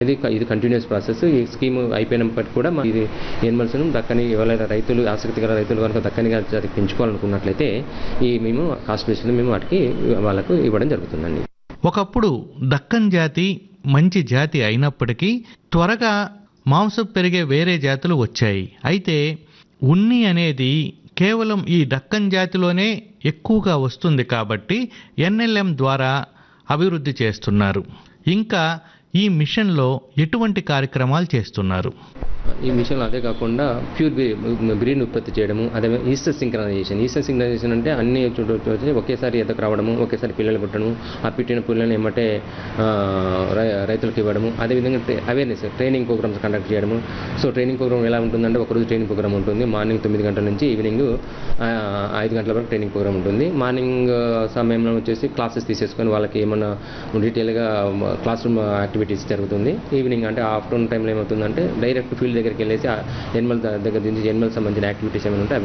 ఇది ఇది continuous process ఈ స్కీమ్ అయిపోయినప్పటికీ కూడా మా ఇది ఎనిమల్స్ను దక్కని ఎవరైనా రైతులు ఆసక్తి గల రైతులు కనుక దక్కనిగా జాతికి పెంచుకోవాలనుకున్నట్లయితే ఈ మేము కాస్ట్ బేస్డ్ మేము వాటికి వాళ్ళకు ఇవ్వడం జరుగుతుందండి ఒకప్పుడు దక్కన్ జాతి మంచి జాతి అయినప్పటికీ త్వరగా మాంసం పెరిగే వేరే జాతులు వచ్చాయి అయితే ఉన్ని అనేది కేవలం ఈ దక్కన్ జాతిలోనే ఎక్కువగా వస్తుంది కాబట్టి ఎన్ఎల్ఎం ద్వారా అభివృద్ధి చేస్తున్నారు ఇంకా ఈ మిషన్లో ఎటువంటి కార్యక్రమాలు చేస్తున్నారు ఈ మిషన్లో అదే కాకుండా ప్యూర్ బ్రీడ్ ఉత్పత్తి చేయడము అదే ఈస్టర్ సింక్రనైజేషన్ ఈస్టర్ సింక్రనైజేషన్ అంటే అన్ని చోటు వచ్చి ఒకేసారి ఎదకు రావడము ఒకేసారి పిల్లలు పుట్టడము ఆ పుట్టిన పిల్లల్ని ఏమంటే ఆ, రై- రైతులకు ఇవ్వడము అదేవిధంగా అవేర్నెస్ ట్రైనింగ్ ప్రోగ్రామ్స్ కండక్ట్ చేయడము సో ట్రైనింగ్ ప్రోగ్రామ్ ఎలా ఉంటుందంటే ఒకరోజు ట్రైనింగ్ ప్రోగ్రామ్ ఉంటుంది మార్నింగ్ తొమ్మిది గంటల నుంచి ఈవినింగ్ ఆ, ఐదు గంటల వరకు ట్రైనింగ్ ప్రోగ్రామ్ ఉంటుంది మార్నింగ్ సమయంలో వచ్చేసి క్లాసెస్ తీసేసుకొని వాళ్ళకి ఏమన్నా డీటెయిల్గా క్లాస్ రూమ్ యాక్టివిటీస్ జరుగుతుంది ఈవినింగ్ అంటే ఆఫ్టర్నూన్ టైంలో ఏమవుతుందంటే డైరెక్ట్ ఫీల్డ్ దగ్గరికి వెళ్ళేసి ఎనిమల్ దగ్గర నుంచి ఎనిమల్ సంబంధించిన యాక్టివిటీస్ ఏమైనా ఉంటే అవి